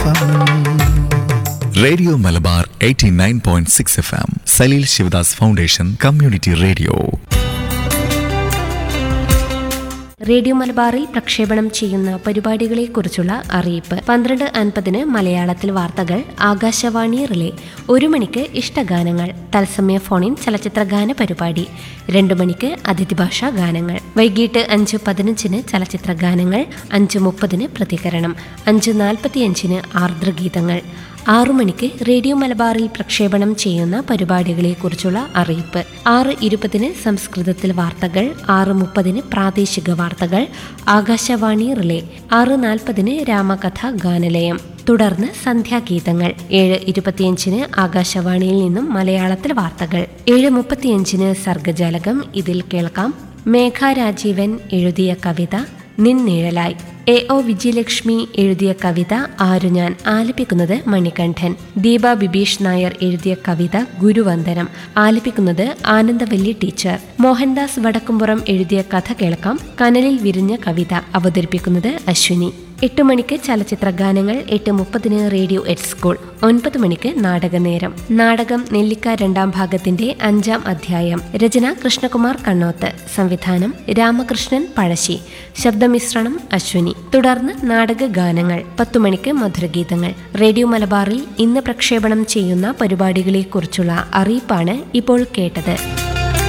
radio Malabar 89.6 F M Saleel Sivadas foundation community radio radio മലബാറിൽ പ്രക്ഷേപണം ചെയ്യുന്ന പരിപാടികളെക്കുറിച്ചുള്ള അറിയിപ്പ് പന്ത്രണ്ട് അൻപതിന് മലയാളത്തിൽ വാർത്തകൾ ആകാശവാണി റിലേ ഒരു മണിക്ക് ഇഷ്ടഗാനങ്ങൾ തത്സമയ ഫോണിൻ ചലച്ചിത്ര ഗാന പരിപാടി രണ്ടു മണിക്ക് അതിഥി ഭാഷാ ഗാനങ്ങൾ വൈകിട്ട് അഞ്ച് പതിനഞ്ചിന് ചലച്ചിത്ര ഗാനങ്ങൾ അഞ്ച് മുപ്പതിന് പ്രതികരണം അഞ്ച് നാൽപ്പത്തിയഞ്ചിന് ആർദ്രഗീതങ്ങൾ ആറു മണിക്ക് റേഡിയോ മലബാറിൽ പ്രക്ഷേപണം ചെയ്യുന്ന പരിപാടികളെക്കുറിച്ചുള്ള അറിയിപ്പ് ആറ് ഇരുപതിന് സംസ്കൃതത്തിൽ വാർത്തകൾ ആറ് മുപ്പതിന് പ്രാദേശിക വാർത്തകൾ ആകാശവാണി റിലേ ആറ് നാൽപ്പതിന് രാമകഥ ഗാനലയം തുടർന്ന് സന്ധ്യാഗീതങ്ങൾ ഏഴ് ഇരുപത്തിയഞ്ചിന് ആകാശവാണിയിൽ നിന്നും മലയാളത്തിൽ വാർത്തകൾ ഏഴ് മുപ്പത്തിയഞ്ചിന് സർഗജാലകം ഇതിൽ കേൾക്കാം മേഘ രാജീവൻ എഴുതിയ കവിത നിന്നിഴലായി എ ഒ വിജയലക്ഷ്മി എഴുതിയ കവിത ആരു ഞാൻ ആലപിക്കുന്നത് മണികണ്ഠൻ ദീപ ബിബീഷ് നായർ എഴുതിയ കവിത ഗുരുവന്ദനം ആലപിക്കുന്നത് ആനന്ദവല്ലി ടീച്ചർ മോഹൻദാസ് വടക്കുംപുറം എഴുതിയ കഥ കേൾക്കാം കനലിൽ വിരിഞ്ഞ കവിത അവതരിപ്പിക്കുന്നത് അശ്വിനി എട്ട് മണിക്ക് ചലച്ചിത്ര ഗാനങ്ങൾ എട്ട് മുപ്പതിന് റേഡിയോ എറ്റ് സ്കൂൾ ഒൻപത് മണിക്ക് നാടകനേരം നാടകം നെല്ലിക്ക രണ്ടാം ഭാഗത്തിന്റെ അഞ്ചാം അധ്യായം രചന കൃഷ്ണകുമാർ കണ്ണോത്ത് സംവിധാനം രാമകൃഷ്ണൻ പഴശ്ശി ശബ്ദമിശ്രണം അശ്വിനി തുടർന്ന് നാടക ഗാനങ്ങൾ പത്തു മണിക്ക് മധുരഗീതങ്ങൾ റേഡിയോ മലബാറിൽ ഇന്ന് പ്രക്ഷേപണം ചെയ്യുന്ന പരിപാടികളെക്കുറിച്ചുള്ള അറിയിപ്പാണ് ഇപ്പോൾ കേട്ടത്